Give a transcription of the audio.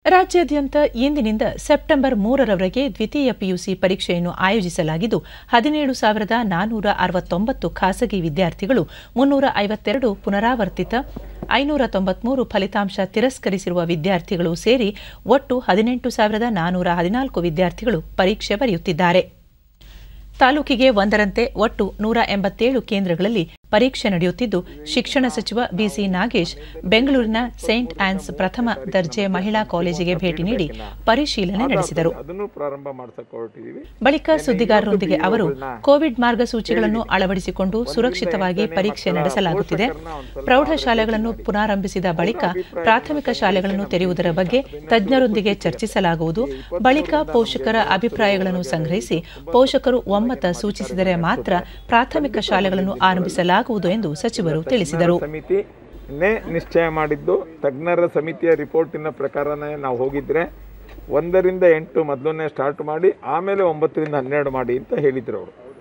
ರಾಜ್ಯಾದ್ಯಂತ ಇಂದಿನಿಂದ ಸೆಪ್ಟೆಂಬರ್ ಮೂರರವರೆಗೆ ದ್ವಿತೀಯ ಪಿಯುಸಿ ಪರೀಕ್ಷೆಯನ್ನು ಆಯೋಜಿಸಲಾಗಿದ್ದು ಹದಿನೇಳು ಸಾವಿರದ ನಾನ್ನೂರ ಅರವತ್ತೊಂಬತ್ತು ಖಾಸಗಿ ವಿದ್ಯಾರ್ಥಿಗಳು ಮುನ್ನೂರ ಐವತ್ತೆರಡು ಪುನರಾವರ್ತಿತ ಐನೂರ ತೊಂಬತ್ಮೂರು ಫಲಿತಾಂಶ ತಿರಸ್ಕರಿಸಿರುವ ವಿದ್ಯಾರ್ಥಿಗಳು ಸೇರಿ ಒಟ್ಟು ಹದಿನೆಂಟು ಸಾವಿರದ ನಾನ್ನೂರ ಹದಿನಾಲ್ಕು ವಿದ್ಯಾರ್ಥಿಗಳು ಪರೀಕ್ಷೆ ಬರೆಯುತ್ತಿದ್ದಾರೆ ತಾಲೂಕಿಗೆ ಒಂದರಂತೆ ಒಟ್ಟು ನೂರ ಎಂಬತ್ತೇಳು ಕೇಂದ್ರಗಳಲ್ಲಿ ಪರೀಕ್ಷೆ ನಡೆಯುತ್ತಿದ್ದು ಶಿಕ್ಷಣ ಸಚಿವ ಬಿಸಿ ನಾಗೇಶ್ ಬೆಂಗಳೂರಿನ ಸೇಂಟ್ ಆನ್ಸ್ ಪ್ರಥಮ ದರ್ಜೆ ಮಹಿಳಾ ಕಾಲೇಜಿಗೆ ಭೇಟಿ ನೀಡಿ ಪರಿಶೀಲನೆ ನಡೆಸಿದರು ಅದನ್ನು ಪ್ರಾರಂಭ ಮಾಡ್ಸಕ್ ಹೊರಟಿದೀವಿ ಬಳಿಕ ಸುದ್ದಿಗಾರರೊಂದಿಗೆ ಅವರು ಕೋವಿಡ್ ಮಾರ್ಗಸೂಚಿಗಳನ್ನು ಅಳವಡಿಸಿಕೊಂಡು ಸುರಕ್ಷಿತವಾಗಿ ಪರೀಕ್ಷೆ ನಡೆಸಲಾಗುತ್ತಿದೆ ಪ್ರೌಢಶಾಲೆಗಳನ್ನು ಪುನಾರಂಭಿಸಿದ ಬಳಿಕ ಪ್ರಾಥಮಿಕ ಶಾಲೆಗಳನ್ನು ತೆರೆಯುವುದರ ಬಗ್ಗೆ ತಜ್ಞರೊಂದಿಗೆ ಚರ್ಚಿಸಲಾಗುವುದು ಬಳಿಕ ಪೋಷಕರ ಅಭಿಪ್ರಾಯಗಳನ್ನು ಸಂಗ್ರಹಿಸಿ ಪೋಷಕರು ಒಮ್ಮತ ಸೂಚಿಸಿದರೆ ಮಾತ್ರ ಪ್ರಾಥಮಿಕ ಶಾಲೆಗಳನ್ನು ಆರಂಭಿಸಲಾಗುವುದು ಎಂದು ಸಚಿವರು ತಿಳಿಸಿದರು ಸಮಿತಿ ನೇ ನಿಶ್ಚಯ ಮಾಡಿದ್ದು ತಜ್ಞರ ಸಮಿತಿಯ ರಿಪೋರ್ಟಿನ ಪ್ರಕಾರನೇ ನಾವು ಹೋಗಿದ್ರೆ ಒಂದರಿಂದ ಎಂಟು ಮೊದಲನೇ ಸ್ಟಾರ್ಟ್ ಮಾಡಿ ಆಮೇಲೆ ಒಂಬತ್ತರಿಂದ ಹನ್ನೆರಡು ಮಾಡಿ ಅಂತ ಹೇಳಿದ್ರು ಅವರು